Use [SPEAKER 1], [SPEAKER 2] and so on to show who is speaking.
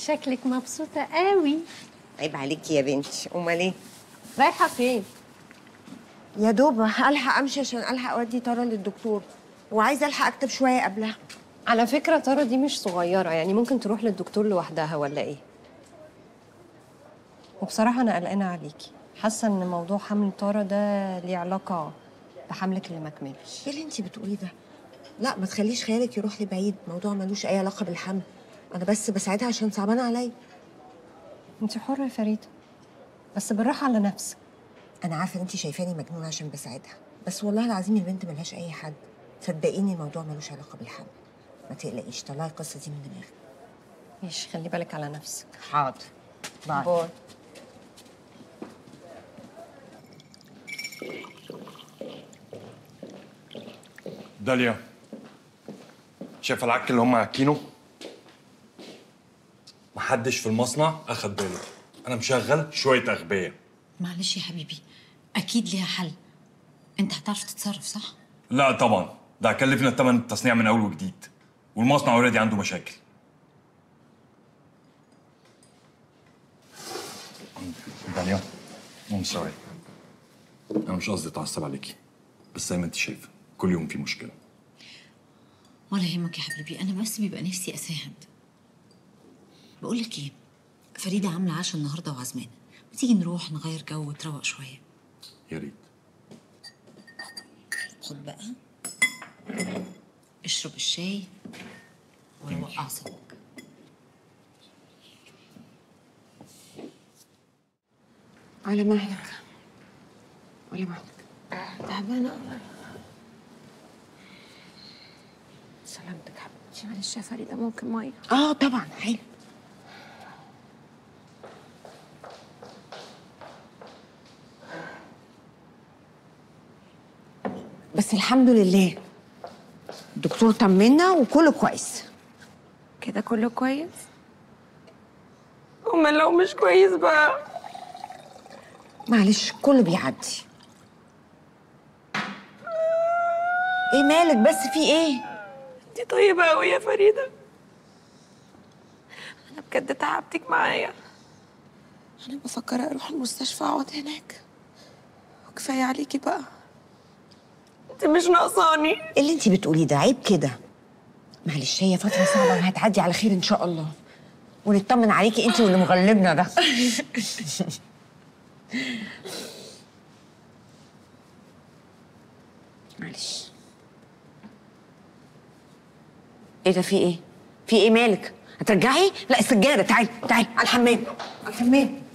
[SPEAKER 1] شكلك مبسوطة قوي
[SPEAKER 2] عيب عليكي يا بنتي امال ايه
[SPEAKER 1] رايحة فين؟
[SPEAKER 2] يا دوب الحق امشي عشان الحق اودي تارا للدكتور وعايزه الحق اكتب شويه قبلها
[SPEAKER 1] على فكرة تارا دي مش صغيرة يعني ممكن تروح للدكتور لوحدها ولا ايه؟ وبصراحة أنا قلقانة عليكي حاسة إن موضوع حمل تارا ده ليه علاقة بحملك اللي ما كملش
[SPEAKER 2] ايه اللي انت بتقوليه ده لا ما تخليش خيالك يروح لبعيد موضوع ملوش اي علاقه بالحمل انا بس بساعدها عشان صعبانه عليا
[SPEAKER 1] انت حرة يا فريدة بس بالراحة على نفسك
[SPEAKER 2] انا عارفه ان انت شايفاني مجنونه عشان بساعدها بس والله العظيم البنت ملهاش اي حد صدقيني الموضوع ملوش علاقه بالحمل ما تقلقيش طلعي القصه دي من دماغك
[SPEAKER 1] ماشي خلي بالك على نفسك
[SPEAKER 2] حاضر باي
[SPEAKER 1] باي
[SPEAKER 3] داليا شايف العك اللي هم عاكينه؟ محدش في المصنع اخد باله انا مشغل شويه اغبياء
[SPEAKER 4] معلش يا حبيبي اكيد ليها حل انت هتعرف تتصرف صح
[SPEAKER 3] لا طبعا ده هكلفنا الثمن التصنيع من اول وجديد والمصنع اوريدي عنده مشاكل داليا ام سوري انا مش قصدي اتعصب عليكي بس زي ما انت شايفه كل يوم في مشكله
[SPEAKER 4] ولا يهمك يا حبيبي انا بس بيبقى نفسي اساعد بقول لك ايه فريده عامله عشاء النهارده وعزمانه ما تيجي نروح نغير جو وتروق شويه
[SPEAKER 3] يا ريت
[SPEAKER 4] خد بقى اشرب الشاي وروق اعصابك
[SPEAKER 2] على مهلك على مهلك
[SPEAKER 1] تعبانة قوي سلامتك حبيبتي معلش يا فريدة ممكن مية
[SPEAKER 2] اه طبعا حلو بس الحمد لله الدكتور طمنا وكله كويس
[SPEAKER 1] كده كله كويس امال لو مش كويس بقى
[SPEAKER 2] معلش كله بيعدي ايه مالك بس في ايه
[SPEAKER 1] انت طيبة قوي يا فريدة انا بجد تعبتك معايا انا بفكر اروح المستشفى اقعد هناك وكفاية عليكي بقى انت مش ناقصاني
[SPEAKER 2] ايه اللي انت بتقوليه ده عيب كده معلش هي فترة صعبة وهتعدي على خير ان شاء الله ونطمن عليكي انت واللي مغلبنا ده معلش ايه ده في ايه؟ في ايه مالك؟ هترجعي؟ لا السجادة تعالي تعالي على الحمام على الحمام